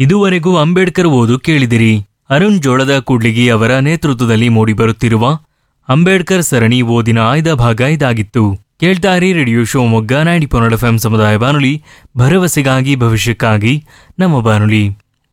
ಇದುವರೆಗೂ ಅಂಬೇಡ್ಕರ್ ಓದು ಕೇಳಿದಿರಿ ಅರುಣ್ ಜೋಳದ ಕೂಡ್ಲಿಗಿ ಅವರ ನೇತೃತ್ವದಲ್ಲಿ ಮೂಡಿಬರುತ್ತಿರುವ ಅಂಬೇಡ್ಕರ್ ಸರಣಿ ಓದಿನ ಆಯ್ದ ಭಾಗ ಇದಾಗಿತ್ತು ಕೇಳ್ತಾರಿ ರೇಡಿಯೋ ಶಿವಮೊಗ್ಗ ನೈಂಟಿ ಪೊನ್ನಡ ಎಫ್ ಸಮುದಾಯ ಬಾನುಲಿ ಭರವಸೆಗಾಗಿ ಭವಿಷ್ಯಕ್ಕಾಗಿ ನಮ್ಮ ಬಾನುಲಿ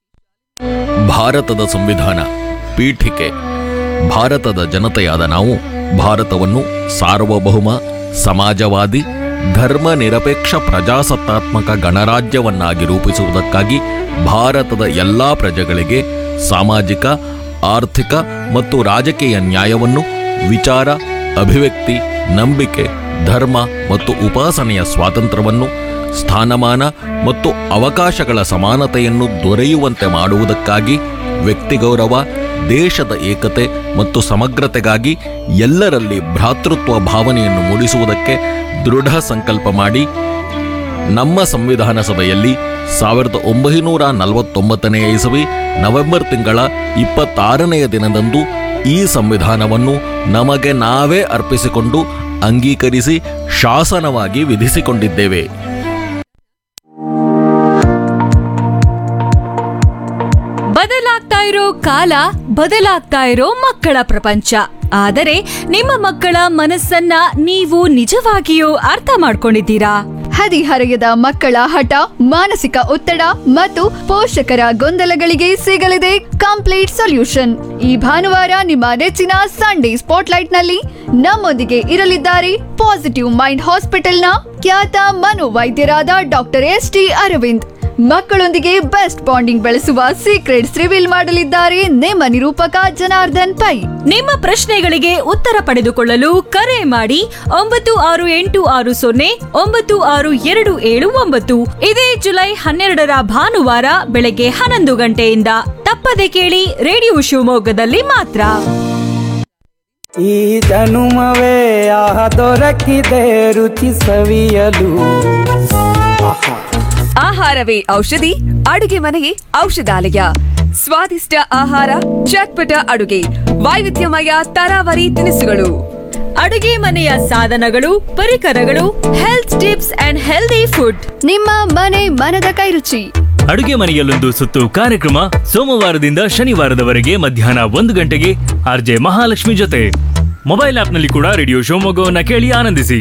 ಭಾರತದ ಸಂವಿಧಾನ ಪೀಠಿಕೆ ಭಾರತದ ಜನತೆಯಾದ ನಾವು ಭಾರತವನ್ನು ಸಾರ್ವಭೌಮ ಸಮಾಜವಾದಿ ಧರ್ಮ ನಿರಪೇಕ್ಷ ಪ್ರಜಾಸತ್ತಾತ್ಮಕ ಗಣರಾಜ್ಯವನ್ನಾಗಿ ರೂಪಿಸುವುದಕ್ಕಾಗಿ ಭಾರತದ ಎಲ್ಲಾ ಪ್ರಜೆಗಳಿಗೆ ಸಾಮಾಜಿಕ ಆರ್ಥಿಕ ಮತ್ತು ರಾಜಕೀಯ ನ್ಯಾಯವನ್ನು ವಿಚಾರ ಅಭಿವ್ಯಕ್ತಿ ನಂಬಿಕೆ ಧರ್ಮ ಮತ್ತು ಉಪಾಸನೆಯ ಸ್ವಾತಂತ್ರ್ಯವನ್ನು ಸ್ಥಾನಮಾನ ಮತ್ತು ಅವಕಾಶಗಳ ಸಮಾನತೆಯನ್ನು ದೊರೆಯುವಂತೆ ಮಾಡುವುದಕ್ಕಾಗಿ ವ್ಯಕ್ತಿಗೌರವ ದೇಶದ ಏಕತೆ ಮತ್ತು ಸಮಗ್ರತೆಗಾಗಿ ಎಲ್ಲರಲ್ಲಿ ಭ್ರಾತೃತ್ವ ಭಾವನೆಯನ್ನು ಮೂಡಿಸುವುದಕ್ಕೆ ದೃಢ ಸಂಕಲ್ಪ ಮಾಡಿ ನಮ್ಮ ಸಂವಿಧಾನ ಸಭೆಯಲ್ಲಿ ಸಾವಿರದ ಒಂಬೈನೂರ ನಲವತ್ತೊಂಬತ್ತನೆಯ ಇಸವಿ ನವೆಂಬರ್ ತಿಂಗಳ ಇಪ್ಪತ್ತಾರನೆಯ ದಿನದಂದು ಈ ಸಂವಿಧಾನವನ್ನು ನಮಗೆ ನಾವೇ ಅರ್ಪಿಸಿಕೊಂಡು ಅಂಗೀಕರಿಸಿ ಶಾಸನವಾಗಿ ವಿಧಿಸಿಕೊಂಡಿದ್ದೇವೆ ಬದಲಾಗ್ತಾ ಇರೋ ಕಾಲ ಬದಲಾಗ್ತಾ ಇರೋ ಮಕ್ಕಳ ಪ್ರಪಂಚ ಆದರೆ ನಿಮ್ಮ ಮಕ್ಕಳ ಮನಸ್ಸನ್ನ ನೀವು ನಿಜವಾಗಿಯೂ ಅರ್ಥ ಮಾಡ್ಕೊಂಡಿದ್ದೀರಾ ಹದಿಹರೆಯದ ಮಕ್ಕಳ ಹಠ ಮಾನಸಿಕ ಒತ್ತಡ ಮತ್ತು ಪೋಷಕರ ಗೊಂದಲಗಳಿಗೆ ಸಿಗಲಿದೆ ಕಂಪ್ಲೀಟ್ ಸೊಲ್ಯೂಷನ್ ಈ ಭಾನುವಾರ ನಿಮ್ಮ ನೆಚ್ಚಿನ ಸಂಡೇ ಸ್ಪಾಟ್ಲೈಟ್ ನಲ್ಲಿ ನಮ್ಮೊಂದಿಗೆ ಇರಲಿದ್ದಾರೆ ಪಾಸಿಟಿವ್ ಮೈಂಡ್ ಹಾಸ್ಪಿಟಲ್ನ ಖ್ಯಾತ ಮನೋವೈದ್ಯರಾದ ಡಾಕ್ಟರ್ ಎಸ್ ಟಿ ಅರವಿಂದ್ ಮಕ್ಕಳೊಂದಿಗೆ ಬೆಸ್ಟ್ ಬಾಂಡಿಂಗ್ ಬೆಳೆಸುವ ಸೀಕ್ರೆಟ್ಸ್ ರಿವೀಲ್ ಮಾಡಲಿದ್ದಾರೆ ನಿಮ್ಮ ನಿರೂಪಕ ಜನಾರ್ದನ್ ಪೈ ನಿಮ್ಮ ಪ್ರಶ್ನೆಗಳಿಗೆ ಉತ್ತರ ಪಡೆದುಕೊಳ್ಳಲು ಕರೆ ಮಾಡಿ ಒಂಬತ್ತು ಆರು ಎಂಟು ಆರು ಸೊನ್ನೆ ಒಂಬತ್ತು ಆರು ಎರಡು ಏಳು ಒಂಬತ್ತು ಇದೇ ಜುಲೈ ಹನ್ನೆರಡರ ಭಾನುವಾರ ಬೆಳಗ್ಗೆ ಹನ್ನೊಂದು ಗಂಟೆಯಿಂದ ತಪ್ಪದೆ ಕೇಳಿ ರೇಡಿಯೋ ಶಿವಮೊಗ್ಗದಲ್ಲಿ ಮಾತ್ರ ಈ ಜನುಮವೇ ಆಹ ದೊರಕಿದೆ ರುಚಿ ಸವಿಯಲು ಆಹಾ ಆಹಾರವೇ ಔಷಧಿ ಅಡುಗೆ ಮನೆಯೇ ಔಷಧಾಲಯ ಸ್ವಾದಿಷ್ಟ ಆಹಾರ ಚಟ್ಪಟ ಅಡುಗೆ ವೈವಿಧ್ಯಮಯ ತರಾವರಿ ತಿನಿಸುಗಳು ಅಡುಗೆ ಮನೆಯ ಸಾಧನಗಳು ಪರಿಕರಗಳು health tips and healthy food ನಿಮ್ಮ ಮನೆ ಮನದ ಕೈರುಚಿ ಅಡುಗೆ ಮನೆಯಲ್ಲೊಂದು ಸುತ್ತು ಕಾರ್ಯಕ್ರಮ ಸೋಮವಾರದಿಂದ ಶನಿವಾರದವರೆಗೆ ಮಧ್ಯಾಹ್ನ ಒಂದು ಗಂಟೆಗೆ ಆರ್ಜೆ ಮಹಾಲಕ್ಷ್ಮಿ ಜೊತೆ ಮೊಬೈಲ್ ಆಪ್ನಲ್ಲಿ ಕೂಡ ರೇಡಿಯೋ ಶಿವಮೊಗ್ಗವನ್ನ ಕೇಳಿ ಆನಂದಿಸಿ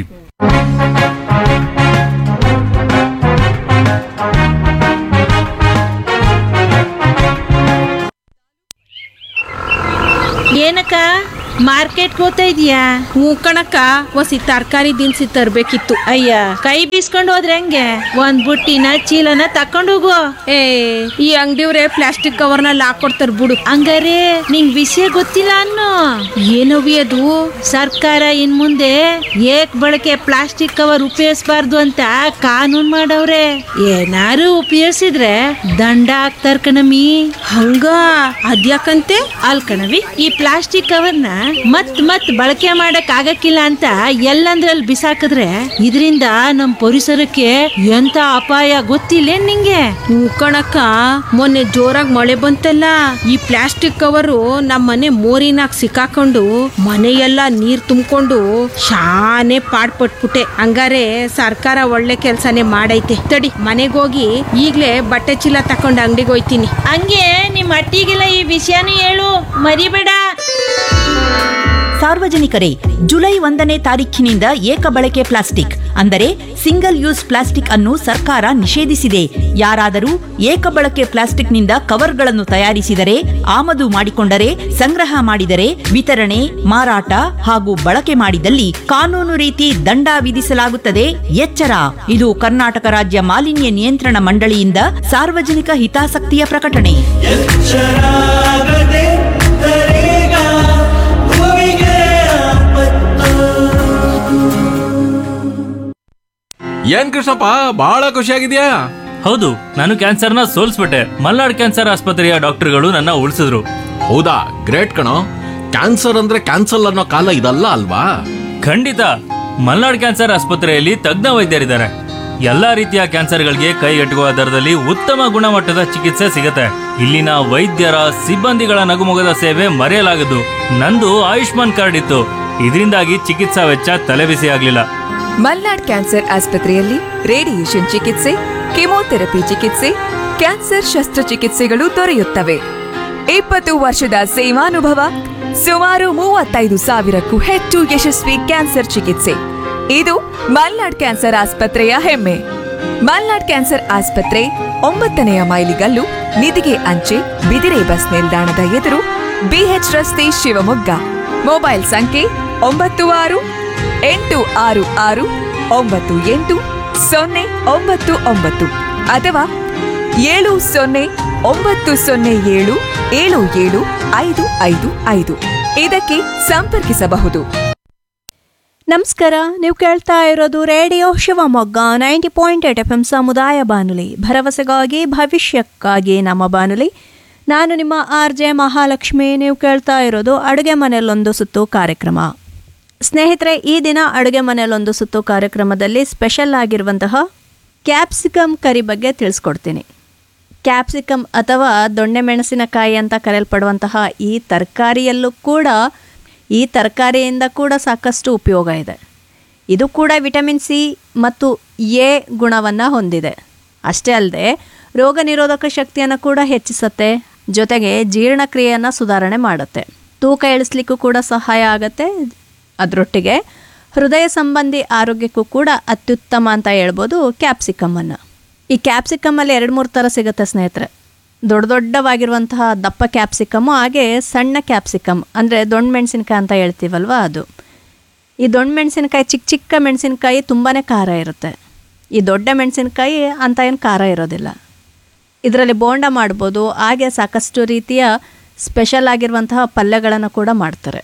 ಏನಕ್ಕ ಮಾರ್ಕೆಟ್ಗೆ ಹೋಗ್ತಾ ಇದೀಯಾ ಹ್ಞೂ ಕಣಕ್ಕ ಒಸಿ ತರಕಾರಿ ದಿನಸಿ ತರ್ಬೇಕಿತ್ತು ಅಯ್ಯ ಕೈ ಬೀಸ್ಕೊಂಡು ಹೋದ್ರೆ ಹೆಂಗೆ ಒಂದ್ ಬುಟ್ಟಿನ ಚೀಲನ ತಕೊಂಡು ಹೋಗು ಏ ಈ ಅಂಗಡಿಯವ್ರೆ ಪ್ಲಾಸ್ಟಿಕ್ ಕವರ್ನಲ್ಲಿ ಹಾಕೊಡ್ತಾರ ಬಿಡು ಹಂಗಾರೆ ನಿಂಗ್ ವಿಷಯ ಗೊತ್ತಿಲ್ಲ ಅನ್ನೋ ಏನವಿ ಅದು ಸರ್ಕಾರ ಇನ್ ಮುಂದೆ ಏಕ್ ಬಳಕೆ ಪ್ಲಾಸ್ಟಿಕ್ ಕವರ್ ಉಪಯೋಗಿಸಬಾರ್ದು ಅಂತ ಕಾನೂನ್ ಮಾಡವ್ರೆ ಏನಾರು ಉಪಯೋಗಿಸಿದ್ರೆ ದಂಡ ಹಾಕ್ತಾರ ಕಣಮಿ ಹಂಗ ಅದ್ಯಾಕಂತೆ ಅಲ್ ಕಣವಿ ಈ ಪ್ಲಾಸ್ಟಿಕ್ ಕವರ್ನ ಮತ್ ಮತ್ ಬಳಕೆ ಮಾಡಕ್ ಆಗಕ್ಕಿಲ್ಲ ಅಂತ ಎಲ್ಲಂದ್ರಲ್ಲಿ ಬಿಸಾಕಿದ್ರೆ ಇದರಿಂದ ನಮ್ ಪರಿಸರಕ್ಕೆ ಎಂತ ಅಪಾಯ ಗೊತ್ತಿಲ್ಲ ನಿಂಗೆ ಹ್ಞೂ ಕಣಕ್ಕ ಮೊನ್ನೆ ಜೋರಾಗಿ ಮಳೆ ಬಂತಲ್ಲ ಈ ಪ್ಲಾಸ್ಟಿಕ್ ಕವರು ನಮ್ಮ ಮನೆ ಮೋರಿನಾಗ ಸಿಕ್ಕಾಕೊಂಡು ಮನೆಯೆಲ್ಲ ನೀರ್ ತುಂಬಿಕೊಂಡು ಶಾನೆ ಪಾಡ್ಪಟ್ಬಿಟ್ಟೆ ಹಂಗಾರೆ ಸರ್ಕಾರ ಒಳ್ಳೆ ಕೆಲ್ಸನೇ ಮಾಡೈತೆ ತಡಿ ಮನೆಗೋಗಿ ಈಗ್ಲೇ ಬಟ್ಟೆ ಚೀಲ ತಕೊಂಡು ಅಂಗಡಿಗೆ ಹೋಯ್ತೀನಿ ಹಂಗೆ ನಿಮ್ ಅಟ್ಟಿಗೆಲ್ಲ ಈ ವಿಷಯನೂ ಹೇಳು ಮರಿಬೇಡ ಸಾರ್ವಜನಿಕರೇ ಜುಲೈ ಒಂದನೇ ತಾರೀಖಿನಿಂದ ಏಕ ಬಳಕೆ ಪ್ಲಾಸ್ಟಿಕ್ ಅಂದರೆ ಸಿಂಗಲ್ ಯೂಸ್ ಪ್ಲಾಸ್ಟಿಕ್ ಅನ್ನು ಸರ್ಕಾರ ನಿಷೇಧಿಸಿದೆ ಯಾರಾದರೂ ಏಕ ಬಳಕೆ ಪ್ಲಾಸ್ಟಿಕ್ನಿಂದ ಕವರ್ಗಳನ್ನು ತಯಾರಿಸಿದರೆ ಆಮದು ಮಾಡಿಕೊಂಡರೆ ಸಂಗ್ರಹ ಮಾಡಿದರೆ ವಿತರಣೆ ಮಾರಾಟ ಹಾಗೂ ಬಳಕೆ ಮಾಡಿದಲ್ಲಿ ಕಾನೂನು ರೀತಿ ದಂಡ ವಿಧಿಸಲಾಗುತ್ತದೆ ಎಚ್ಚರ ಇದು ಕರ್ನಾಟಕ ರಾಜ್ಯ ಮಾಲಿನ್ಯ ನಿಯಂತ್ರಣ ಮಂಡಳಿಯಿಂದ ಸಾರ್ವಜನಿಕ ಹಿತಾಸಕ್ತಿಯ ಪ್ರಕಟಣೆ ಶರಾಗದೆ ತರೇಗ ಭೂಮಿಗೆ ಏನ್ ಕೃಷ್ಣಪ್ಪ ಬಹಳ ಖುಷಿಯಾಗಿದ್ಯಾ ಹೌದು ನಾನು ಕ್ಯಾನ್ಸರ್ನ ಸೋಲ್ಸ್ಬಿಟ್ಟೆ ಮಲ್ನಾಡ್ ಕ್ಯಾನ್ಸರ್ ಆಸ್ಪತ್ರೆಯ ಡಾಕ್ಟರ್ಗಳು ನನ್ನ ಉಳಿಸಿದ್ರು ಹೌದಾ ಗ್ರೇಟ್ ಕಣೋ ಕ್ಯಾನ್ಸರ್ ಅಂದ್ರೆ ಕ್ಯಾನ್ಸಲ್ ಅನ್ನೋ ಕಾಲ ಇದಲ್ಲ ಅಲ್ವಾ ಖಂಡಿತ ಮಲ್ನಾಡ್ ಕ್ಯಾನ್ಸರ್ ಆಸ್ಪತ್ರೆಯಲ್ಲಿ ತಜ್ಞ ವೈದ್ಯರಿದ್ದಾರೆ ಎಲ್ಲಾ ರೀತಿಯ ಕ್ಯಾನ್ಸರ್ಗಳಿಗೆ ಕೈಗೆಟುಕುವ ದರದಲ್ಲಿ ಉತ್ತಮ ಗುಣಮಟ್ಟದ ಚಿಕಿತ್ಸೆ ಸಿಗುತ್ತೆ ಇಲ್ಲಿನ ವೈದ್ಯರ ಸಿಬ್ಬಂದಿಗಳ ನಗುಮೊಗದ ಸೇವೆ ಮರೆಯಲಾಗದು ನಂದು ಆಯುಷ್ಮಾನ್ ಕಾರ್ಡ್ ಇತ್ತು ಇದರಿಂದಾಗಿ ಚಿಕಿತ್ಸಾ ವೆಚ್ಚ ತಲೆಬಿಸಿ ಆಗ್ಲಿಲ್ಲ ಮಲ್ನಾಡ್ ಕ್ಯಾನ್ಸರ್ ಆಸ್ಪತ್ರೆಯಲ್ಲಿ ರೇಡಿಯೇಷನ್ ಚಿಕಿತ್ಸೆ ಕೆಮೊಥೆರಪಿ ಚಿಕಿತ್ಸೆ ಕ್ಯಾನ್ಸರ್ ಶಸ್ತ್ರಚಿಕಿತ್ಸೆಗಳು ದೊರೆಯುತ್ತವೆ ಇಪ್ಪತ್ತು ವರ್ಷದ ಸೇವಾನುಭವ ಸುಮಾರು ಮೂವತ್ತೈದು ಸಾವಿರಕ್ಕೂ ಹೆಚ್ಚು ಯಶಸ್ವಿ ಕ್ಯಾನ್ಸರ್ ಚಿಕಿತ್ಸೆ ಇದು ಮಲ್ನಾಡ್ ಕ್ಯಾನ್ಸರ್ ಆಸ್ಪತ್ರೆಯ ಹೆಮ್ಮೆ ಮಲ್ನಾಡ್ ಕ್ಯಾನ್ಸರ್ ಆಸ್ಪತ್ರೆ ಒಂಬತ್ತನೆಯ ಮೈಲಿಗಲ್ಲು ನಿಧಿಗೆ ಅಂಚೆ ಬಿದಿರೆ ಬಸ್ ನಿಲ್ದಾಣದ ಎದುರು ಬಿಎಚ್ ರಸ್ತೆ ಶಿವಮೊಗ್ಗ ಮೊಬೈಲ್ ಸಂಖ್ಯೆ ಒಂಬತ್ತು ಆರು ಎಂಟು ಆರು ಆರು ಒಂಬತ್ತು ಎಂಟು ಸೊನ್ನೆ ಒಂಬತ್ತು ಒಂಬತ್ತು ಅಥವಾ ಏಳು ಸೊನ್ನೆ ಒಂಬತ್ತು ಸೊನ್ನೆ ಏಳು ಏಳು ಏಳು ಐದು ಐದು ಐದು ಇದಕ್ಕೆ ಸಂಪರ್ಕಿಸಬಹುದು ನಮಸ್ಕಾರ ನೀವು ಕೇಳ್ತಾ ಇರೋದು radio Shivamogga ninety point eight F M ಸಮುದಾಯ ಬಾನುಲಿ ಭರವಸೆಗಾಗಿ ಭವಿಷ್ಯಕ್ಕಾಗಿ ನಮ್ಮ ಬಾನುಲಿ ನಾನು ನಿಮ್ಮ ಆರ್ ಜೆ ಮಹಾಲಕ್ಷ್ಮಿ ನೀವು ಕೇಳ್ತಾ ಇರೋದು ಅಡುಗೆ ಮನೆಯಲ್ಲೊಂದು ಸುತ್ತು ಕಾರ್ಯಕ್ರಮ ಸ್ನೇಹಿತರೆ ಈ ದಿನ ಅಡುಗೆ ಮನೆಯಲ್ಲೊಂದು ಸುತ್ತು ಕಾರ್ಯಕ್ರಮದಲ್ಲಿ ಸ್ಪೆಷಲ್ ಆಗಿರುವಂತಹ ಕ್ಯಾಪ್ಸಿಕಮ್ ಕರಿ ಬಗ್ಗೆ ತಿಳಿಸ್ಕೊಡ್ತೀನಿ ಕ್ಯಾಪ್ಸಿಕಮ್ ಅಥವಾ ದೊಣ್ಣೆ ಮೆಣಸಿನಕಾಯಿ ಅಂತ ಕರೆಯಲ್ಪಡುವಂತಹ ಈ ತರಕಾರಿಯಲ್ಲೂ ಕೂಡ ಈ ತರಕಾರಿಯಿಂದ ಕೂಡ ಸಾಕಷ್ಟು ಉಪಯೋಗ ಇದೆ ಇದು ಕೂಡ ವಿಟಮಿನ್ ಸಿ ಮತ್ತು ಎ ಗುಣವನ್ನು ಹೊಂದಿದೆ ಅಷ್ಟೇ ಅಲ್ಲದೆ ರೋಗ ನಿರೋಧಕ ಶಕ್ತಿಯನ್ನು ಕೂಡ ಹೆಚ್ಚಿಸುತ್ತೆ ಜೊತೆಗೆ ಜೀರ್ಣಕ್ರಿಯೆಯನ್ನು ಸುಧಾರಣೆ ಮಾಡುತ್ತೆ ತೂಕ ಇಳಿಸ್ಲಿಕ್ಕೂ ಕೂಡ ಸಹಾಯ ಆಗುತ್ತೆ ಅದರೊಟ್ಟಿಗೆ ಹೃದಯ ಸಂಬಂಧಿ ಆರೋಗ್ಯಕ್ಕೂ ಕೂಡ ಅತ್ಯುತ್ತಮ ಅಂತ ಹೇಳ್ಬೋದು ಕ್ಯಾಪ್ಸಿಕಮ್ಮನ್ನು ಈ ಕ್ಯಾಪ್ಸಿಕಮ್ಮಲ್ಲಿ ಎರಡು ಮೂರು ಥರ ಸಿಗುತ್ತೆ ಸ್ನೇಹಿತರೆ ದೊಡ್ಡ ದೊಡ್ಡವಾಗಿರುವಂತಹ ದಪ್ಪ ಕ್ಯಾಪ್ಸಿಕಮ್ಮು ಹಾಗೆ ಸಣ್ಣ ಕ್ಯಾಪ್ಸಿಕಮ್ ಅಂದರೆ ದೊಣ್ಣೆ ಮೆಣಸಿನ್ಕಾಯಿ ಅಂತ ಹೇಳ್ತೀವಲ್ವ ಅದು ಈ ದೊಣ್ಣೆ ಮೆಣಸಿನ್ಕಾಯಿ ಚಿಕ್ಕ ಚಿಕ್ಕ ಮೆಣಸಿನ್ಕಾಯಿ ತುಂಬಾ ಖಾರ ಇರುತ್ತೆ ಈ ದೊಡ್ಡ ಮೆಣಸಿನ್ಕಾಯಿ ಅಂತ ಏನು ಖಾರ ಇರೋದಿಲ್ಲ ಇದರಲ್ಲಿ ಬೋಂಡ ಮಾಡ್ಬೋದು ಹಾಗೆ ಸಾಕಷ್ಟು ರೀತಿಯ ಸ್ಪೆಷಲ್ ಆಗಿರುವಂತಹ ಪಲ್ಯಗಳನ್ನು ಕೂಡ ಮಾಡ್ತಾರೆ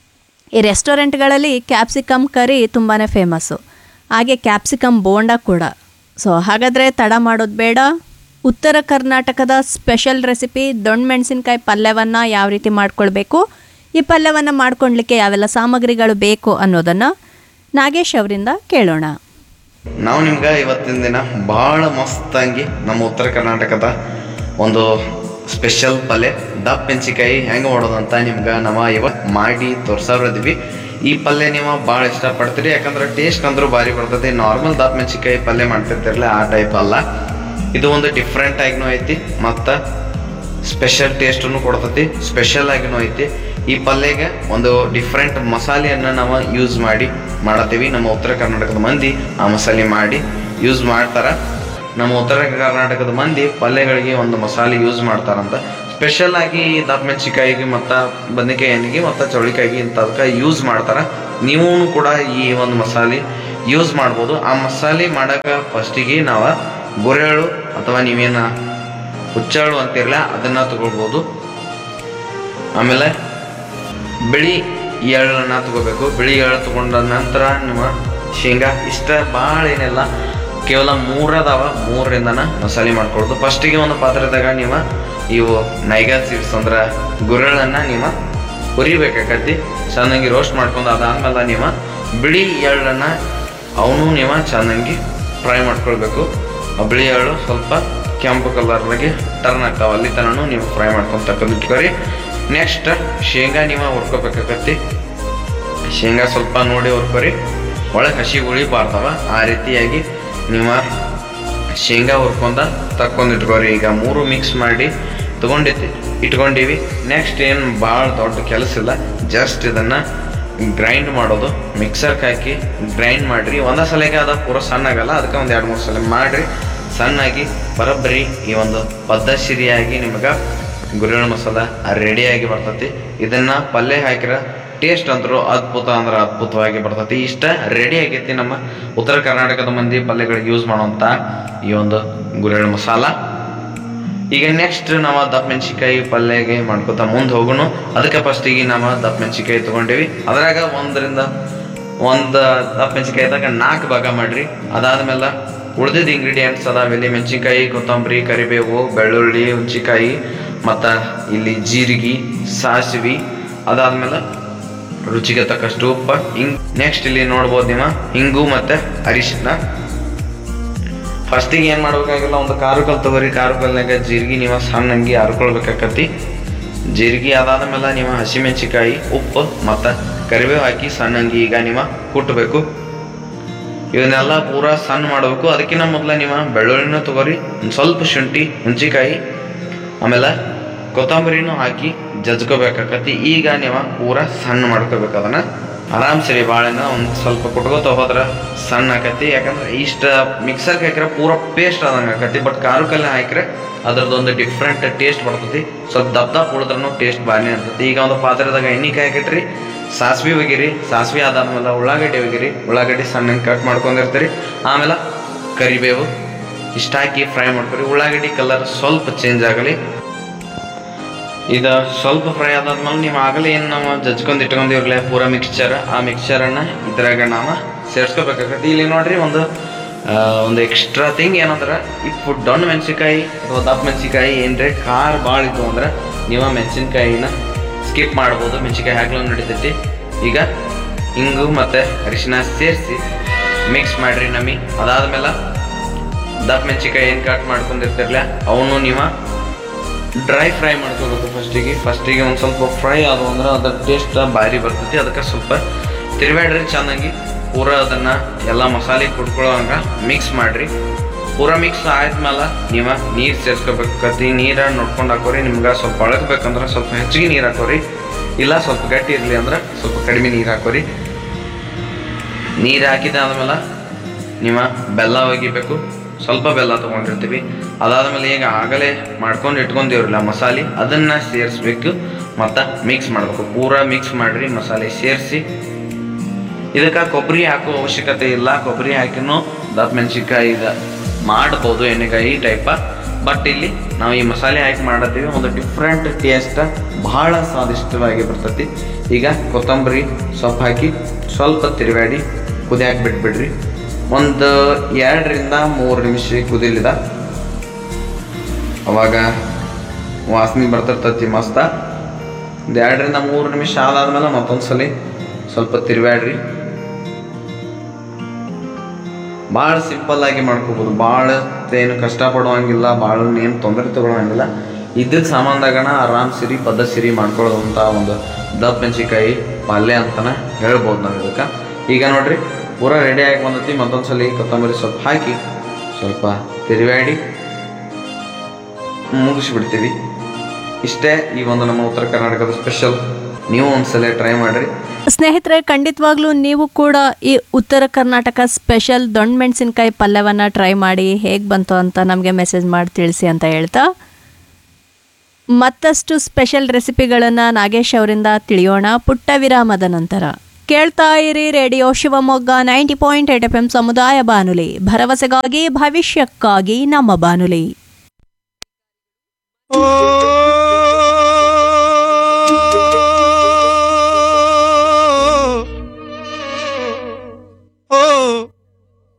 ಈ ರೆಸ್ಟೋರೆಂಟ್ಗಳಲ್ಲಿ ಕ್ಯಾಪ್ಸಿಕಮ್ ಕರಿ ತುಂಬಾ ಫೇಮಸ್ಸು ಹಾಗೆ ಕ್ಯಾಪ್ಸಿಕಮ್ ಬೋಂಡ ಕೂಡ ಸೊ ಹಾಗಾದರೆ ತಡ ಮಾಡೋದು ಬೇಡ ಉತ್ತರ ಕರ್ನಾಟಕದ ಸ್ಪೆಷಲ್ ರೆಸಿಪಿ ದೊಣ್ಣೆ ಮೆಣಸಿನ್ಕಾಯಿ ಪಲ್ಯವನ್ನು ಯಾವ ರೀತಿ ಮಾಡ್ಕೊಳ್ಬೇಕು ಈ ಪಲ್ಯವನ್ನು ಮಾಡ್ಕೊಳ್ಲಿಕ್ಕೆ ಯಾವೆಲ್ಲ ಸಾಮಗ್ರಿಗಳು ಬೇಕು ಅನ್ನೋದನ್ನು ನಾಗೇಶ್ ಅವರಿಂದ ಕೇಳೋಣ ನಾವು ನಿಮ್ಗೆ ಇವತ್ತಿನ ದಿನ ಭಾಳ ಮಸ್ತಾಗಿ ನಮ್ಮ ಉತ್ತರ ಕರ್ನಾಟಕದ ಒಂದು ಸ್ಪೆಷಲ್ ಪಲ್ಯ ದಪ್ಪ ಮೆಣಸಿಕಾಯಿ ಹೆಂಗೆ ಮಾಡೋದು ಅಂತ ನಿಮ್ಗೆ ನಾವು ಇವತ್ತು ಮಾಡಿ ತೋರ್ಸೋರಿದ್ವಿ ಈ ಪಲ್ಯ ನೀವು ಭಾಳ ಇಷ್ಟಪಡ್ತೀರಿ ಯಾಕಂದ್ರೆ ಟೇಸ್ಟ್ ಅಂದ್ರೂ ಭಾರಿ ಬರ್ತೈತಿ ನಾರ್ಮಲ್ ದಪ್ಪ ಮೆಣಸಿಕಾಯಿ ಪಲ್ಯ ಮಾಡ್ತಿರ್ತಿರಲ್ಲ ಆ ಟೈಪ್ ಅಲ್ಲ ಇದು ಒಂದು ಡಿಫ್ರೆಂಟ್ ಆಗಿನೂ ಐತಿ ಮತ್ತು ಸ್ಪೆಷಲ್ ಟೇಸ್ಟನ್ನು ಕೊಡ್ತೈತಿ ಸ್ಪೆಷಲ್ ಆಗಿನೂ ಐತಿ ಈ ಪಲ್ಯಗೆ ಒಂದು ಡಿಫ್ರೆಂಟ್ ಮಸಾಲೆಯನ್ನು ನಾವು ಯೂಸ್ ಮಾಡಿ ಮಾಡತ್ತೀವಿ ನಮ್ಮ ಉತ್ತರ ಕರ್ನಾಟಕದ ಮಂದಿ ಆ ಮಸಾಲೆ ಮಾಡಿ ಯೂಸ್ ಮಾಡ್ತಾರೆ ನಮ್ಮ ಉತ್ತರ ಕರ್ನಾಟಕದ ಮಂದಿ ಪಲ್ಯಗಳಿಗೆ ಒಂದು ಮಸಾಲೆ ಯೂಸ್ ಮಾಡ್ತಾರಂತ ಸ್ಪೆಷಲ್ ಆಗಿ ದಪ್ಪ ಮೆಣಸಿಕಾಯಿಗೆ ಮತ್ತು ಬದನೆಕಾಯಿ ಎಣ್ಣೆಗೆ ಮತ್ತು ಚೌಳಿಕಾಯಿಗೆ ಇಂಥದಕ್ಕೆ ಯೂಸ್ ಮಾಡ್ತಾರೆ ನೀವು ಕೂಡ ಈ ಒಂದು ಮಸಾಲೆ ಯೂಸ್ ಮಾಡ್ಬೋದು ಆ ಮಸಾಲೆ ಮಾಡೋಕೆ ಫಸ್ಟಿಗೆ ನಾವು ಗುರೆಳು ಅಥವಾ ನೀವೇನು ಹುಚ್ಚಾಳು ಅಂತಿರಲ್ಲ ಅದನ್ನು ತಗೊಳ್ಬೋದು ಆಮೇಲೆ ಬಿಳಿ ಎಳ್ಳನ್ನು ತಗೋಬೇಕು ಬಿಳಿ ಎಳ್ಳು ತಗೊಂಡ ನಂತರ ನಿಮ್ಮ ಶೇಂಗಾ ಇಷ್ಟ ಭಾಳ ಏನಿಲ್ಲ ಕೇವಲ ಮೂರದಾವ ಮೂರರಿಂದನ ಮಸಾಲೆ ಮಾಡ್ಕೊಳ್ಳೋದು ಫಸ್ಟಿಗೆ ಒಂದು ಪಾತ್ರೆದಾಗ ನೀವು ಇವು ನೈಗಾ ಸೀಡ್ಸ್ ಅಂದ್ರೆ ಗುರೆಳನ್ನು ನೀವು ಹುರಿಬೇಕಾಕತಿ ಚೆನ್ನಾಗಿ ರೋಸ್ಟ್ ಮಾಡ್ಕೊಂಡು ಅದಾದ್ಮೇಲೆ ನೀವು ಬಿಳಿ ಎಳ್ಳನ್ನು ಅವನು ನೀವು ಚೆನ್ನಾಗಿ ಫ್ರೈ ಮಾಡ್ಕೊಳ್ಬೇಕು ಆ ಬಿಳಿ ಎಳ್ಳು ಸ್ವಲ್ಪ ಕೆಂಪು ಕಲರ್ನಾಗೆ ಟರ್ನ್ ಆಗ್ತಾವೆ ಅಲ್ಲಿ ತನೂ ನೀವು ಫ್ರೈ ಮಾಡ್ಕೊಂಡು ತಕ್ಕಂಡು ಇಟ್ಕೊರಿ ನೆಕ್ಸ್ಟ್ ಶೇಂಗಾ ನೀವು ಹುರ್ಕೋಬೇಕಾಕತಿ ಶೇಂಗಾ ಸ್ವಲ್ಪ ನೋಡಿ ಹುರ್ಕೊರಿ ಒಳಗೆ ಹಸಿ ಉಳಿಬಾರ್ದವ ಆ ರೀತಿಯಾಗಿ ನೀವು ಶೇಂಗಾ ಹುರ್ಕೊಂಡ ತಕ್ಕೊಂಡು ಇಟ್ಕೊರಿ ಈಗ ಮೂರು ಮಿಕ್ಸ್ ಮಾಡಿ ತೊಗೊಂಡಿತ್ತು ಇಟ್ಕೊಂಡಿವಿ ನೆಕ್ಸ್ಟ್ ಏನು ಭಾಳ ದೊಡ್ಡ ಕೆಲಸ ಇಲ್ಲ ಜಸ್ಟ್ ಇದನ್ನು ಗ್ರೈಂಡ್ ಮಾಡೋದು ಮಿಕ್ಸರ್ಗೆ ಹಾಕಿ ಗ್ರೈಂಡ್ ಮಾಡಿರಿ ಒಂದೇ ಸಲಕ್ಕೆ ಅದ ಪೂರ ಸಣ್ಣ ಆಗಲ್ಲ ಅದಕ್ಕೆ ಒಂದು ಎರಡು ಮೂರು ಸಲ ಮಾಡಿರಿ ಸಣ್ಣಾಗಿ ಬರೋಬ್ಬರಿ ಈ ಒಂದು ಪದ್ಧತಿಯಾಗಿ ನಿಮಗೆ ಗುರೆಳ್ಳು ಮಸಾಲ ರೆಡಿಯಾಗಿ ಬರ್ತೈತಿ ಇದನ್ನು ಪಲ್ಯ ಹಾಕಿರ ಟೇಸ್ಟ್ ಅಂದ್ರು ಅದ್ಭುತ ಅಂದ್ರೆ ಅದ್ಭುತವಾಗಿ ಬರ್ತೈತಿ ಇಷ್ಟ ರೆಡಿ ಆಗೈತಿ ನಮ್ಮ ಉತ್ತರ ಕರ್ನಾಟಕದ ಮಂದಿ ಪಲ್ಯಗಳಿಗೆ ಯೂಸ್ ಮಾಡುವಂಥ ಈ ಒಂದು ಗುರೆಳ್ಳು ಮಸಾಲ ಈಗ ನೆಕ್ಸ್ಟ್ ನಾವು ದಪ್ಪ ಮೆಣಸಿಕಾಯಿ ಪಲ್ಯಗೆ ಮಾಡ್ಕೊತಾ ಮುಂದೆ ಹೋಗೋಣ ಅದಕ್ಕೆ ಫಸ್ಟಿಗೆ ನಾವು ದಪ್ಪ ಮೆಣಸಿಕಾಯಿ ತೊಗೊಂಡೇವಿ ಅದ್ರಾಗ ಒಂದರಿಂದ ಒಂದು ದಪ್ಪ ಮೆಣಸಿಕಾಯಿದಾಗ ನಾಲ್ಕು ಭಾಗ ಮಾಡ್ರಿ ಅದಾದ್ಮೇಲೆ ಉಳಿದಿದ್ದ ಇಂಗ್ರೀಡಿಯೆಂಟ್ಸ್ ಅದಾವ ಇಲ್ಲಿ ಮೆಣಸಿನ್ಕಾಯಿ ಕೊತ್ತಂಬರಿ ಕರಿಬೇವು ಬೆಳ್ಳುಳ್ಳಿ ಹುಂಚಿಕಾಯಿ ಮತ್ತು ಇಲ್ಲಿ ಜೀರಿಗೆ ಸಾಸಿವೆ ಅದಾದ್ಮೇಲೆ ರುಚಿಗೆ ತಕ್ಕಷ್ಟು ಉಪ್ಪು ಹಿಂಗ್ ನೆಕ್ಸ್ಟ್ ಇಲ್ಲಿ ನೋಡ್ಬೋದು ನೀವು ಹಿಂಗು ಮತ್ತು ಅರಿಶಿನ ಫಸ್ಟಿಗೆ ಏನು ಮಾಡ್ಬೇಕಾಗಿಲ್ಲ ಒಂದು ಕಾರು ಕಲ್ ತಗೋರಿ ಕಾರು ಕಲ್ನಾಗ ಜೀರಿಗೆ ನೀವು ಸಣ್ಣಂಗಿ ಹರ್ಕೊಳ್ಬೇಕಾಕತಿ ಜೀರಿಗೆ ಅದಾದ್ಮೇಲೆ ನೀವು ಹಸಿಮೆಣಸಿಕಾಯಿ ಉಪ್ಪು ಮತ್ತು ಕರಿಬೇವು ಹಾಕಿ ಸಣ್ಣಂಗಿ ಈಗ ನೀವು ಕುಟ್ಟಬೇಕು ಇವನ್ನೆಲ್ಲ ಪೂರಾ ಸಣ್ಣ ಮಾಡಬೇಕು ಅದಕ್ಕಿಂತ ಮೊದಲ ನೀವು ಬೆಳ್ಳುಳ್ಳಿನ ತಗೋರಿ ಒಂದು ಸ್ವಲ್ಪ ಶುಂಠಿ ಹುಂಚಿಕಾಯಿ ಆಮೇಲೆ ಕೊತ್ತಂಬರಿನೂ ಹಾಕಿ ಜಜ್ಕೋಬೇಕಾಕತಿ ಈಗ ನೀವು ಪೂರಾ ಸಣ್ಣ ಮಾಡ್ಕೋಬೇಕು ಅದನ್ನ ಆರಾಮ್ ಸರಿ ಬಾಳೆನ ಒಂದು ಸ್ವಲ್ಪ ಕುಟ್ಕೋತ ಹೋದ್ರೆ ಸಣ್ಣ ಆಕತಿ ಯಾಕಂದ್ರೆ ಇಷ್ಟ ಮಿಕ್ಸರ್ಗೆ ಹಾಕಿದ್ರೆ ಪೂರ ಪೇಸ್ಟ್ ಆದಂಗೆ ಆಕತಿ ಬಟ್ ಖಾರಕಲ್ಲಿ ಹಾಕಿದ್ರೆ ಅದ್ರದ್ದೊಂದು ಡಿಫ್ರೆಂಟ್ ಟೇಸ್ಟ್ ಬರ್ತೈತಿ ಸ್ವಲ್ಪ ದಪ್ಪ ದಪ್ಪ ಉಳಿದ್ರೂ ಟೇಸ್ಟ್ ಬಾರಿ ಇರ್ತೈತಿ ಈಗ ಒಂದು ಪಾತ್ರೆದಾಗ ಎಣ್ಣೆ ಹಾಕಿಟ್ರಿ ಸಾಸ್ವಿ ಒಗಿರಿ ಸಾಸ್ವಿ ಆದಾದ್ಮೇಲೆ ಉಳ್ಳಾಗಡ್ಡಿ ಒಗಿರಿ ಉಳ್ಳಾಗಡ್ಡಿ ಸಣ್ಣ ಕಟ್ ಮಾಡ್ಕೊಂಡಿರ್ತೀರಿ ಆಮೇಲೆ ಕರಿಬೇವು ಇಷ್ಟ ಹಾಕಿ ಫ್ರೈ ಮಾಡ್ಕೊರಿ ಉಳ್ಳಾಗಡ್ಡಿ ಕಲರ್ ಸ್ವಲ್ಪ ಚೇಂಜ್ ಆಗಲಿ ಇದು ಸ್ವಲ್ಪ ಫ್ರೈ ಆದಾದ್ಮೇಲೆ ನೀವು ಆಗಲೇ ಏನು ನಾವು ಜಜ್ಕೊಂಡು ಇಟ್ಕೊಂಡಿರ್ಲೆ ಪೂರ ಮಿಕ್ಸ್ಚರ್ ಆ ಮಿಕ್ಸ್ಚರನ್ನು ಇದ್ರಾಗ ನಾವು ಸೇರ್ಸ್ಕೋಬೇಕಾಗತ್ತೆ ಇಲ್ಲಿ ನೋಡ್ರಿ ಒಂದು ಆ, ಒಂದು ಎಕ್ಸ್ಟ್ರಾ ಥಿಂಗ್ ಏನಂದ್ರೆ ಈ ಫುಡ್ ಡೊಣ್ಣ ಮೆಣಸಿನ್ಕಾಯಿ ಅಥವಾ ದಪ್ಪ ಮೆಣಸಿನ್ಕಾಯಿ ಏನ್ರೆ ಖಾರ ಭಾಳ ಇತ್ತು ಅಂದ್ರೆ ನೀವು ಮೆಣಸಿನ್ಕಾಯಿನ ಸ್ಕಿಪ್ ಮಾಡ್ಬೋದು ಮೆಣಸಿನ್ಕಾಯಿ ಹಾಕ್ಲೂ ನಡೀತೈತಿ ಈಗ ಹಿಂಗು ಮತ್ತು ಅರಿಶಿನ ಸೇರಿಸಿ ಮಿಕ್ಸ್ ಮಾಡಿರಿ ನಮಿ ಅದಾದ್ಮೇಲೆ ದಪ್ಪ ಮೆಣಸಿನ್ಕಾಯಿ ಏನು ಕಟ್ ಮಾಡ್ಕೊಂಡಿರ್ತಿರ್ಲ ಅವನು ನೀವು ಡ್ರೈ ಫ್ರೈ ಮಾಡ್ಕೋಬೇಕು ಫಸ್ಟಿಗೆ ಫಸ್ಟಿಗೆ ಒಂದು ಸ್ವಲ್ಪ ಫ್ರೈ ಆದವು ಅಂದ್ರೆ ಅದ್ರ ಟೇಸ್ಟ್ ಭಾರಿ ಬರ್ತೈತಿ ಅದಕ್ಕೆ ಸ್ವಲ್ಪ ತಿರುವಾಡ್ರಿ ಚೆನ್ನಾಗಿ ಪೂರ ಅದನ್ನು ಎಲ್ಲ ಮಸಾಲೆ ಕುಟ್ಕೊಳ್ಳೋ ಹಂಗೆ ಮಿಕ್ಸ್ ಮಾಡಿರಿ ಪೂರ ಮಿಕ್ಸ್ ಆದ್ಮೇಲೆ ನೀವು ನೀರು ಸೇರ್ಸ್ಕೋಬೇಕತಿ ನೀರ ನೋಡ್ಕೊಂಡು ಹಾಕೋರಿ ನಿಮ್ಗೆ ಸ್ವಲ್ಪ ಒಳಗಬೇಕಂದ್ರೆ ಸ್ವಲ್ಪ ಹೆಚ್ಚಿಗೆ ನೀರು ಹಾಕೋರಿ ಇಲ್ಲ ಸ್ವಲ್ಪ ಗಟ್ಟಿ ಇರಲಿ ಅಂದ್ರೆ ಸ್ವಲ್ಪ ಕಡಿಮೆ ನೀರು ಹಾಕೋರಿ ನೀರು ಹಾಕಿದಾದ್ಮೇಲೆ ನೀವು ಬೆಲ್ಲ ಒಗಿಬೇಕು ಸ್ವಲ್ಪ ಬೆಲ್ಲ ತೊಗೊಂಡಿರ್ತೀವಿ ಅದಾದ್ಮೇಲೆ ಈಗ ಆಗಲೇ ಮಾಡ್ಕೊಂಡು ಇಟ್ಕೊಂಡಿರಲ್ಲ ಮಸಾಲೆ ಅದನ್ನು ಸೇರಿಸ್ಬೇಕು ಮತ್ತು ಮಿಕ್ಸ್ ಮಾಡಬೇಕು ಪೂರ ಮಿಕ್ಸ್ ಮಾಡಿರಿ ಮಸಾಲೆ ಸೇರಿಸಿ ಇದಕ್ಕೆ ಕೊಬ್ಬರಿ ಹಾಕೋ ಅವಶ್ಯಕತೆ ಇಲ್ಲ ಕೊಬ್ಬರಿ ಹಾಕಿನೂ ದಪ್ಪ ಮೆಣಸಿನ್ಕಾಯಿ ಇದು ಮಾಡ್ಬೋದು ಎಣ್ಣೆಕಾಯಿ ಟೈಪ ಬಟ್ ಇಲ್ಲಿ ನಾವು ಈ ಮಸಾಲೆ ಹಾಕಿ ಮಾಡತ್ತೀವಿ ಒಂದು ಡಿಫ್ರೆಂಟ್ ಟೇಸ್ಟ್ ಬಹಳ ಸ್ವಾದಿಷ್ಟವಾಗಿ ಬರ್ತೈತಿ ಈಗ ಕೊತ್ತಂಬರಿ ಸೊಪ್ಪು ಹಾಕಿ ಸ್ವಲ್ಪ ತಿರುಗಾಡಿ ಕುದಿಯಾಕೆ ಬಿಟ್ಬಿಡ್ರಿ ಒಂದು ಎರಡರಿಂದ ಮೂರು ನಿಮಿಷ ಕುದಿಲಿದ ಅವಾಗ ವಾಸನೆ ಬರ್ತಿರ್ತೈತಿ ಮಸ್ತ ಒಂದು ಎರಡರಿಂದ ಮೂರು ನಿಮಿಷ ಆದಾದ್ಮೇಲೆ ಮತ್ತೊಂದು ಸಲ ಸ್ವಲ್ಪ ತಿರುವಾಡ್ರಿ ಭಾಳ ಸಿಂಪಲ್ ಆಗಿ ಮಾಡ್ಕೋಬೋದು ಭಾಳ ಏನು ಕಷ್ಟಪಡುವಂಗಿಲ್ಲ ಭಾಳ ಏನು ತೊಂದರೆ ತಗೊಳ್ಳೋಂಗಿಲ್ಲ ಇದ್ದಿದ್ದ ಸಾಮಾನ್ದಾಗಣ ಆರಾಮ್ ಸಿರಿ ಪದ್ಧ ಸಿರಿ ಮಾಡ್ಕೊಳ್ಳೋದಂಥ ಒಂದು ದಪ್ಪ ಮೆಣಸಿನ್ಕಾಯಿ ಪಲ್ಯ ಅಂತಲೇ ಹೇಳ್ಬೋದು ನಾವು ಇದಕ್ಕೆ ಈಗ ನೋಡ್ರಿ ಪೂರ ರೆಡಿ ಆಗಿ ಬಂದೈತಿ ಮತ್ತೊಂದು ಸಲ ಕೊತ್ತಂಬರಿ ಸೊಪ್ಪು ಹಾಕಿ ಸ್ವಲ್ಪ ತಿರುವಾಡಿ ಮುಗಿಸ್ಬಿಡ್ತೀವಿ ಇಷ್ಟೇ ಈ ಒಂದು ನಮ್ಮ ಉತ್ತರ ಕರ್ನಾಟಕದ ಸ್ಪೆಷಲ್ ನೀವು ಒಂದ್ಸಲ ಟ್ರೈ ಮಾಡಿರಿ ಸ್ನೇಹಿತರೆ ಖಂಡಿತವಾಗ್ಲೂ ನೀವು ಕೂಡ ಈ ಉತ್ತರ ಕರ್ನಾಟಕ ಸ್ಪೆಷಲ್ ದೊಣ್ಣೆ ಮೆಣಸಿನ್ಕಾಯಿ ಪಲ್ಯವನ್ನು ಟ್ರೈ ಮಾಡಿ ಹೇಗೆ ಬಂತು ಅಂತ ನಮಗೆ ಮೆಸೇಜ್ ಮಾಡಿ ತಿಳಿಸಿ ಅಂತ ಹೇಳ್ತಾ ಮತ್ತಷ್ಟು ಸ್ಪೆಷಲ್ ರೆಸಿಪಿಗಳನ್ನು ನಾಗೇಶ್ ಅವರಿಂದ ತಿಳಿಯೋಣ ಪುಟ್ಟ ವಿರಾಮದ ನಂತರ ಕೇಳ್ತಾ ಇರಿ radio Shivamogga ninety point eight F M ಸಮುದಾಯ ಬಾನುಲಿ ಭರವಸೆಗಾಗಿ ಭವಿಷ್ಯಕ್ಕಾಗಿ ನಮ್ಮ ಬಾನುಲಿ ಓ